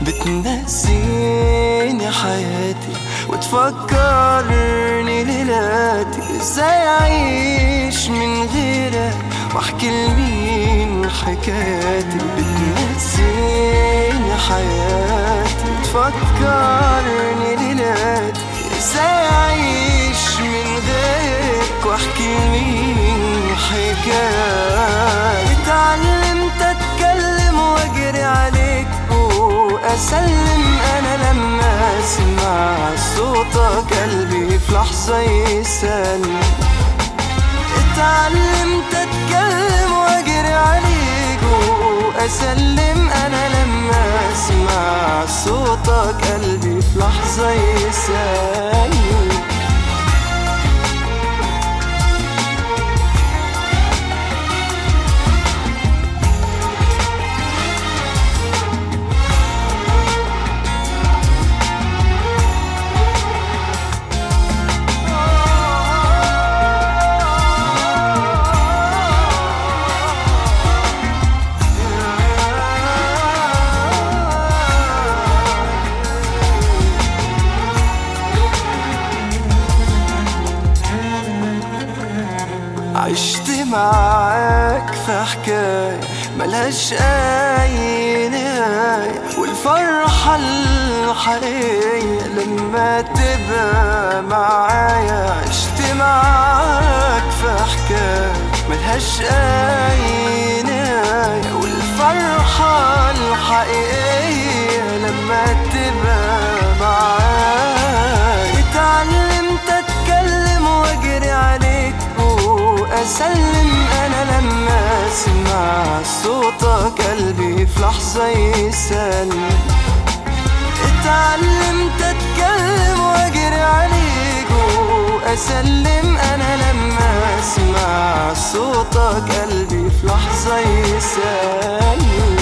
بتنسيني حياتي وتفكرني ليلاتي ازاي اعيش من غيرك واحكي لمين حكاياتي بتنسيني حياتي وتفكرني ليلاتي ازاي اعيش من غيرك واحكي لمين حكاياتي اتعلمت اتكلم واجري عليك واسلم انا لما اسمع صوتك قلبي في لحظه يسلم اتعلمت اتكلم واجري عليك واسلم انا لما اسمع صوتك قلبي في لحظه يسلم عشت معاك في حكاية ملهاش أي نهاية والفرحة الحقيقية لما تبقى معايا عشت معاك في حكاية ملهاش أي نهاية والفرحة الحقيقية لما تبقى معايا اتعلمت أتكلم وأجري عليك وأسلم أنا لما أسمع صوتك قلبي في لحظة يسلم اتعلمت أتكلم وأجري عليك وأسلم أنا لما أسمع صوتك قلبي في لحظة يسلم